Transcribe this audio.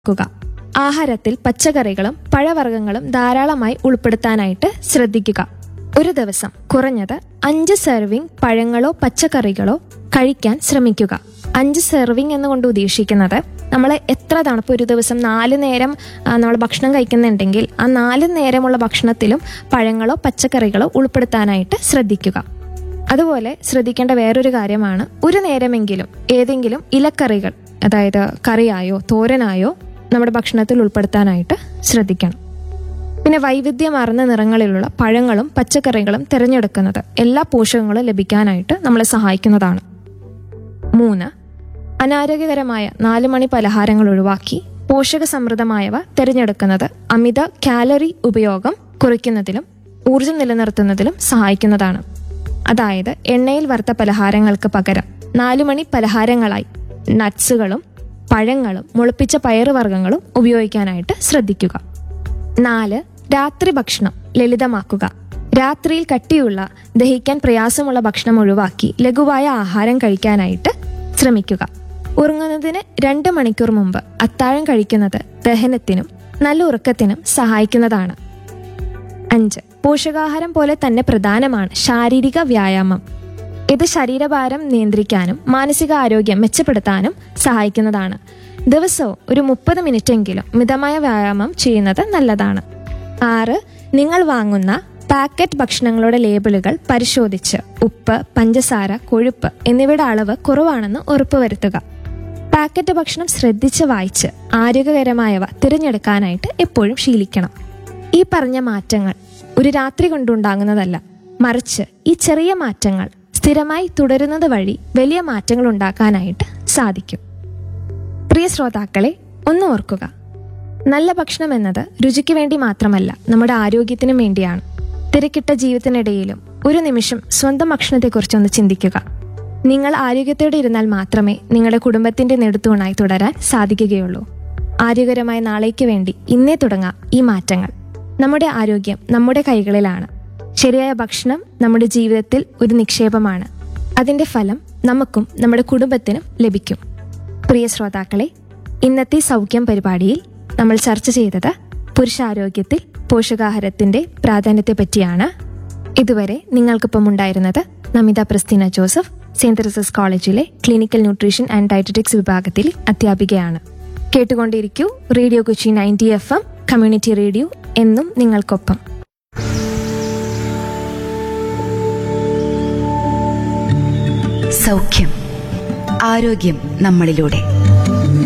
ക്കുക ആഹാരത്തിൽ പച്ചക്കറികളും പഴവർഗ്ഗങ്ങളും ധാരാളമായി ഉൾപ്പെടുത്താനായിട്ട് ശ്രദ്ധിക്കുക ഒരു ദിവസം കുറഞ്ഞത് അഞ്ച് സെർവിങ് പഴങ്ങളോ പച്ചക്കറികളോ കഴിക്കാൻ ശ്രമിക്കുക അഞ്ച് സെർവിങ് എന്നുകൊണ്ട് ഉദ്ദേശിക്കുന്നത് നമ്മൾ എത്ര തണുപ്പ് ഒരു ദിവസം നാല് നേരം നമ്മൾ ഭക്ഷണം കഴിക്കുന്നുണ്ടെങ്കിൽ ആ നാല് നേരമുള്ള ഭക്ഷണത്തിലും പഴങ്ങളോ പച്ചക്കറികളോ ഉൾപ്പെടുത്താനായിട്ട് ശ്രദ്ധിക്കുക അതുപോലെ ശ്രദ്ധിക്കേണ്ട വേറൊരു കാര്യമാണ് ഒരു നേരമെങ്കിലും ഏതെങ്കിലും ഇലക്കറികൾ അതായത് കറിയായോ തോരനായോ നമ്മുടെ ഭക്ഷണത്തിൽ ഉൾപ്പെടുത്താനായിട്ട് ശ്രദ്ധിക്കണം പിന്നെ വൈവിധ്യമാർന്ന നിറങ്ങളിലുള്ള പഴങ്ങളും പച്ചക്കറികളും തിരഞ്ഞെടുക്കുന്നത് എല്ലാ പോഷകങ്ങളും ലഭിക്കാനായിട്ട് നമ്മളെ സഹായിക്കുന്നതാണ് മൂന്ന് അനാരോഗ്യകരമായ നാല് മണി പലഹാരങ്ങൾ ഒഴിവാക്കി പോഷക സമൃദ്ധമായവ തിരഞ്ഞെടുക്കുന്നത് അമിത കാലറി ഉപയോഗം കുറയ്ക്കുന്നതിലും ഊർജം നിലനിർത്തുന്നതിലും സഹായിക്കുന്നതാണ് അതായത് എണ്ണയിൽ വറുത്ത പലഹാരങ്ങൾക്ക് പകരം നാലുമണി പലഹാരങ്ങളായി നട്ട്സുകളും പഴങ്ങളും മുളപ്പിച്ച പയറുവർഗ്ഗങ്ങളും ഉപയോഗിക്കാനായിട്ട് ശ്രദ്ധിക്കുക നാല് രാത്രി ഭക്ഷണം ലളിതമാക്കുക രാത്രിയിൽ കട്ടിയുള്ള ദഹിക്കാൻ പ്രയാസമുള്ള ഭക്ഷണം ഒഴിവാക്കി ലഘുവായ ആഹാരം കഴിക്കാനായിട്ട് ശ്രമിക്കുക ഉറങ്ങുന്നതിന് രണ്ട് മണിക്കൂർ മുമ്പ് അത്താഴം കഴിക്കുന്നത് ദഹനത്തിനും നല്ല ഉറക്കത്തിനും സഹായിക്കുന്നതാണ് അഞ്ച് പോഷകാഹാരം പോലെ തന്നെ പ്രധാനമാണ് ശാരീരിക വ്യായാമം ഇത് ശരീരഭാരം നിയന്ത്രിക്കാനും മാനസിക ആരോഗ്യം മെച്ചപ്പെടുത്താനും സഹായിക്കുന്നതാണ് ദിവസവും ഒരു മുപ്പത് മിനിറ്റെങ്കിലും മിതമായ വ്യായാമം ചെയ്യുന്നത് നല്ലതാണ് ആറ് നിങ്ങൾ വാങ്ങുന്ന പാക്കറ്റ് ഭക്ഷണങ്ങളുടെ ലേബലുകൾ പരിശോധിച്ച് ഉപ്പ് പഞ്ചസാര കൊഴുപ്പ് എന്നിവയുടെ അളവ് കുറവാണെന്ന് ഉറപ്പുവരുത്തുക പാക്കറ്റ് ഭക്ഷണം ശ്രദ്ധിച്ച് വായിച്ച് ആരോഗ്യകരമായവ തിരഞ്ഞെടുക്കാനായിട്ട് എപ്പോഴും ശീലിക്കണം ഈ പറഞ്ഞ മാറ്റങ്ങൾ ഒരു രാത്രി കൊണ്ടുണ്ടാകുന്നതല്ല മറിച്ച് ഈ ചെറിയ മാറ്റങ്ങൾ സ്ഥിരമായി തുടരുന്നത് വഴി വലിയ മാറ്റങ്ങൾ ഉണ്ടാക്കാനായിട്ട് സാധിക്കും പ്രിയ ശ്രോതാക്കളെ ഒന്ന് ഓർക്കുക നല്ല ഭക്ഷണം എന്നത് രുചിക്ക് വേണ്ടി മാത്രമല്ല നമ്മുടെ ആരോഗ്യത്തിനും വേണ്ടിയാണ് തിരക്കിട്ട ജീവിതത്തിനിടയിലും ഒരു നിമിഷം സ്വന്തം ഭക്ഷണത്തെക്കുറിച്ചൊന്ന് ചിന്തിക്കുക നിങ്ങൾ ആരോഗ്യത്തോടെ ഇരുന്നാൽ മാത്രമേ നിങ്ങളുടെ കുടുംബത്തിന്റെ നെടുത്തൂണായി തുടരാൻ സാധിക്കുകയുള്ളൂ ആരോഗ്യകരമായ നാളേക്ക് വേണ്ടി ഇന്നേ തുടങ്ങാം ഈ മാറ്റങ്ങൾ നമ്മുടെ ആരോഗ്യം നമ്മുടെ കൈകളിലാണ് ശരിയായ ഭക്ഷണം നമ്മുടെ ജീവിതത്തിൽ ഒരു നിക്ഷേപമാണ് അതിന്റെ ഫലം നമുക്കും നമ്മുടെ കുടുംബത്തിനും ലഭിക്കും പ്രിയ ശ്രോതാക്കളെ ഇന്നത്തെ സൗഖ്യം പരിപാടിയിൽ നമ്മൾ ചർച്ച ചെയ്തത് പുരുഷാരോഗ്യത്തിൽ പോഷകാഹാരത്തിന്റെ പ്രാധാന്യത്തെ പറ്റിയാണ് ഇതുവരെ നിങ്ങൾക്കൊപ്പം ഉണ്ടായിരുന്നത് Namitha Prasteena Joseph saint Teresa's കോളേജിലെ ക്ലിനിക്കൽ ന്യൂട്രീഷൻ ആൻഡ് ഡയറ്ററ്റിക്സ് വിഭാഗത്തിൽ അധ്യാപികയാണ് കേട്ടുകൊണ്ടിരിക്കൂ radio Kochi ninety F M community radio എന്നും നിങ്ങൾക്കൊപ്പം സൗഖ്യം ആരോഗ്യം നമ്മളിലൂടെ